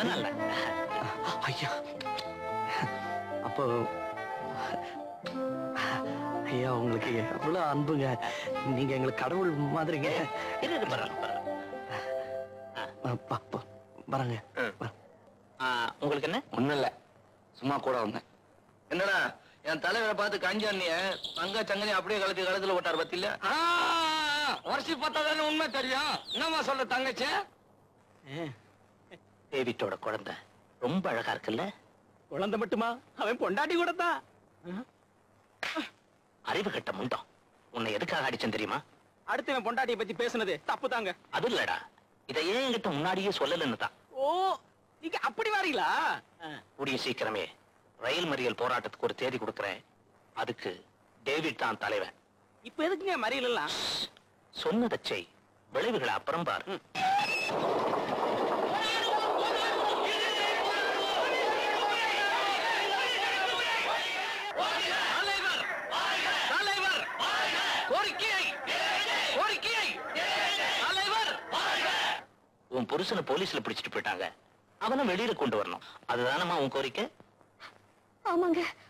அதனால ஐயா அப்போ ஐயா உங்களுக்கு எவ்வளவு அன்புங்க நீங்க எங்களுக்கு கடவுள் மாதிரிங்க இரு இரு, பரவாயில்ல, பரவாயில்ல. அப்பா, அப்பா, வரேங்க ஆ, உங்களுக்கு என்ன ஒண்ணும் இல்ல சும்மா கூட வந்தேன் என்னடா என் தலைவரை பார்த்து கஞ்சாண்டிய தங்க சங்கனி அப்படியே கழுத்து கழுத்துல ஓட்டார் பத்தில வருஷம் பார்த்தா தானே உண்மை தெரியும் என்னம்மா சொல்ற தங்கச்சி டேவிட்டோட குழந்தை ரொம்ப அழகா இருக்குல்ல குழந்தை மட்டுமா அவன் பொண்டாட்டி கூட தான் அறிவு கட்ட முண்டம் உன்னை எதுக்காக அடிச்சேன் தெரியுமா அடுத்து என் பொண்டாட்டியை பத்தி பேசுனது தப்பு தாங்க அது இல்லடா இதை ஏன் என்கிட்ட முன்னாடியே சொல்லலன்னு தான் ஓ நீங்க அப்படி வரீங்களா கூடிய சீக்கிரமே ரயில் மறியல் போராட்டத்துக்கு ஒரு தேதி கொடுக்கறேன் அதுக்கு டேவிட் தான் தலைவன் இப்ப எதுக்குங்க மறியல் எல்லாம் சொன்னதை செய் விளைவுகளை அப்புறம் பாரு தலைவர் தலைவர் கோரிக்கையை கோரிக்கையை தலைவர் உன் புருஷனை போலீஸ்ல பிடிச்சிட்டு போயிட்டாங்க அவனை வெளியில கொண்டு வரணும் அதுதானம்மா உன் கோரிக்கை ஆமாங்க